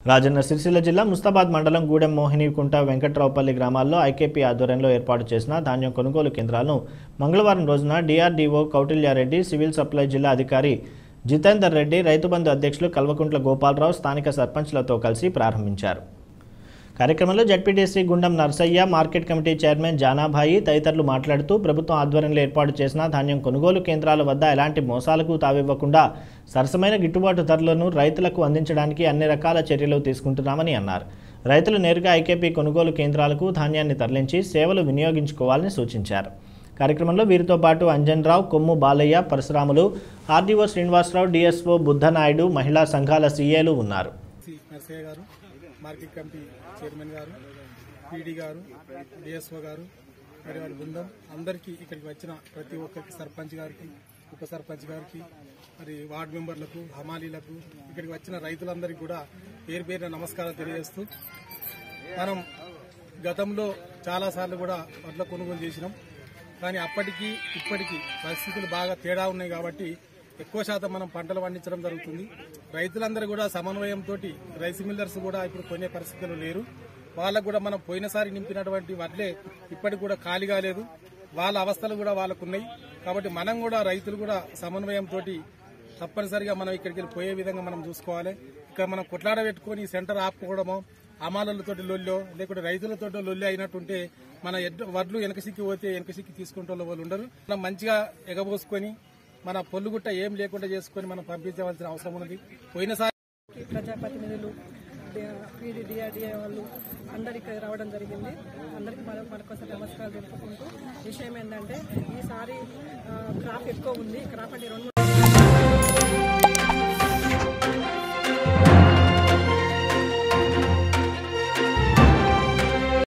రాజన్న సిరిసిల్ల జిల్లా ముస్తాబాద్ మండలం గూడెం మోహినికుంట వెంకట్రావుపల్లి గ్రామాల్లో ఐకేపీ ఆధ్వర్యంలో ఏర్పాటు చేసిన ధాన్యం కొనుగోలు కేంద్రాలను మంగళవారం రోజున డిఆర్డీఓ కౌటిల్యారెడ్డి సివిల్ సప్లై జిల్లా అధికారి జితేందర్ రెడ్డి రైతు బంధు అధ్యక్షులు కల్వకుంట్ల గోపాలరావు స్థానిక సర్పంచ్లతో కలిసి ప్రారంభించారు కార్యక్రమంలో ZPTC Gundam Narsaiah market committee chairman Janabai తదితరులు మాట్లాడుతూ ప్రభుత్వం ఆధ్వర్యంలో ఏర్పాటు చేసిన ధాన్యం కొనుగోలు కేంద్రాల వద్ద ఎలాంటి మోసాలకు తావివ్వకుండా సరసమైన గిట్టుబాటు ధరలను రైతులకు అందించడానికి అన్ని రకాల చర్యలు తీసుకుంటున్నామని అన్నారు రైతులు నేరుగా ఐకేపీ కొనుగోలు కేంద్రాలకు ధాన్యాన్ని తరలించి సేవలు వినియోగించుకోవాలని సూచించారు కార్యక్రమంలో వీరితో పాటు అంజన్ రావు కొమ్ము బాలయ్య పరశురాములు ఆర్డీఓ శ్రీనివాసరావు డిఎస్ఓ బుద్ధనాయుడు మహిళా సంఘాల సీఏలు ఉన్నారు సి నర్సయ్య గారు మార్కెట్ కమిటీ చైర్మన్ గారు పీడీ గారు డిఎస్ఓ గారు మరి వారి బృందం అందరికీ ఇక్కడికి వచ్చిన ప్రతి ఒక్కరికి సర్పంచ్ గారికి ఉప సర్పంచ్ గారికి మరి వార్డు మెంబర్లకు హమాలీలకు ఇక్కడికి వచ్చిన రైతులందరికీ కూడా పేరు పేరున నమస్కారం తెలియజేస్తూ మనం గతంలో చాలాసార్లు కూడా వడ్ల కొనుగోలు చేసినాం కానీ అప్పటికి ఇప్పటికి పరిస్థితులు బాగా తేడా ఉన్నాయి కాబట్టి ఎక్కువ శాతం మనం పంటలు పండించడం జరుగుతుంది రైతులందరూ కూడా సమన్వయంతో రైస్ మిల్లర్స్ కూడా ఇప్పుడు కొనే పరిస్థితులు లేరు వాళ్ళకు కూడా మనం పోయినసారి నింపినటువంటి వడ్లే ఇప్పటికి కూడా ఖాళీ కాలేదు వాళ్ళ అవస్థలు కూడా వాళ్ళకు ఉన్నాయి కాబట్టి మనం కూడా రైతులు కూడా సమన్వయంతో తప్పనిసరిగా మనం ఇక్కడికి వెళ్ళి పోయే విధంగా మనం చూసుకోవాలి ఇక్కడ మనం కొట్లాడ పెట్టుకుని సెంటర్ ఆపుకోవడమో అమాలలతోటి లొల్లో లేకుంటే రైతులతోటి లొల్లి అయినట్టుంటే మన ఎడ్డు వడ్లు వెనకసిక్కి పోతే వెనకసిక్కి తీసుకుంటే వాళ్ళు ఉండరు మనం మంచిగా ఎగబోసుకొని మన పొల్లుగుట్ట ఏం లేకుండా చేసుకొని మనం పంపించవలసిన అవసరం ఉన్నది పోయినసారి ఈ ప్రజాప్రతినిధులు పీడీ డిఆర్డీఏ వాళ్ళు అందరు ఇక్కడ రావడం జరిగింది అందరికి మన మనకోసం నమస్కారాలు తెలుపుకుంటూ విషయం ఏంటంటే ఈసారి ఆ, క్రాప్ ఎక్కువ ఉంది క్రాప్ అంటే రెండు మూడు